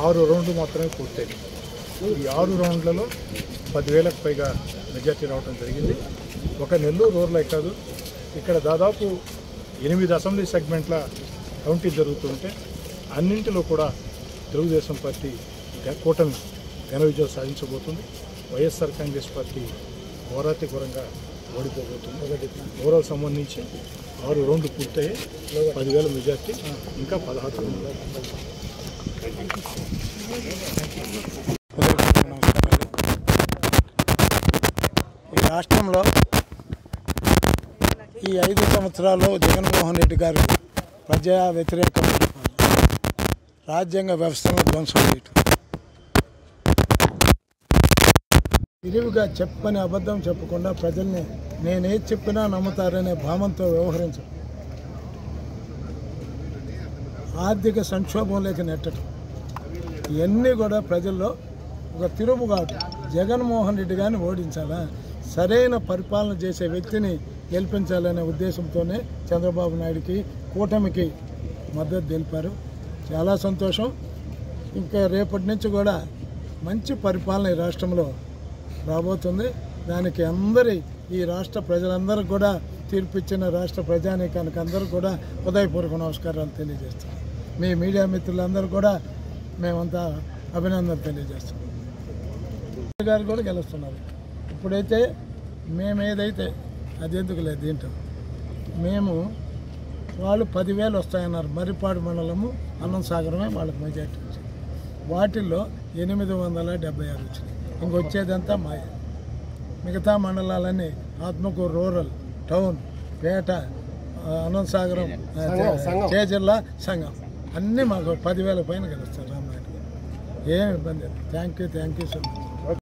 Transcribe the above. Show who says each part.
Speaker 1: ఆరు రౌండ్లు మాత్రమే పూర్తయింది ఈ ఆరు రౌండ్లలో పదివేలకు పైగా మెజార్టీ రావడం జరిగింది ఒక నెల్లూరు రూరలే కాదు ఇక్కడ దాదాపు ఎనిమిది అసెంబ్లీ సెగ్మెంట్ల కౌంటింగ్ జరుగుతుంటే అన్నింటిలో కూడా తెలుగుదేశం పార్టీ గ- కూటమి ఘన విజయం సాధించబోతుంది వైఎస్ఆర్ కాంగ్రెస్ పార్టీ ఘోరాతి ఘోరంగా ఓడిపోబోతుంది ఓవరాల్ సంబంధించి ఆరు రౌండ్లు పూర్తయ్యాయి పదివేల మెజార్టీ ఇంకా పదహారు రౌండ్లు
Speaker 2: ఈ రాష్ట్రంలో ఈ ఐదు సంవత్సరాలు జగన్మోహన్ రెడ్డి గారు ప్రజా వ్యతిరేక పరిపాలన, రాజ్యాంగ వ్యవస్థను ధ్వంసం చేయటం విరివిగా చెప్పని అబద్ధం చెప్పకుండా ప్రజల్ని నేనేది చెప్పినా నమ్ముతారనే భావంతో వ్యవహరించడం ఆర్థిక సంక్షోభంలోకి నెట్టడం ఇవన్నీ కూడా ప్రజల్లో ఒక తిరుగుబాటు జగన్మోహన్ రెడ్డి గారిని ఓడించాలా సరైన పరిపాలన చేసే వ్యక్తిని గెలిపించాలనే ఉద్దేశంతోనే చంద్రబాబు నాయుడికి కూటమికి మద్దతు తెలిపారు చాలా సంతోషం ఇంకా రేపటి నుంచి కూడా మంచి పరిపాలన ఈ రాష్ట్రంలో రాబోతుంది దానికి అందరి ఈ రాష్ట్ర ప్రజలందరికీ కూడా తీర్పిచ్చిన రాష్ట్ర ప్రజానీకానికి అందరూ కూడా హృదయపూర్వక నమస్కారాలు తెలియజేస్తాం మీ మీడియా మిత్రులందరూ కూడా మేమంతా అభినందన తెలియజేస్తాం గారు కూడా గెలుస్తున్నారు ఇప్పుడైతే మేము ఏదైతే అది ఎందుకు లేదు దీంట్లో మేము వాళ్ళు పదివేలు వస్తాయన్నారు మర్రిపాడు మండలము అన్నం సాగరమే వాళ్ళకి మెజార్టీ వచ్చింది వాటిల్లో ఎనిమిది వందల డెబ్బై ఆరు వచ్చినాయి ఇంకొచ్చేదంతా మాయ మిగతా మండలాలన్నీ ఆత్మకూరు రూరల్ టౌన్ పేట ఆ, అనంతసాగరం ఆ, చేజిల్లా సంఘం అన్నీ మాకు పదివేల పైన గెలుస్తారు రామనాయుడు గారు ఏం ఇబ్బంది లేదు thank you thank you so much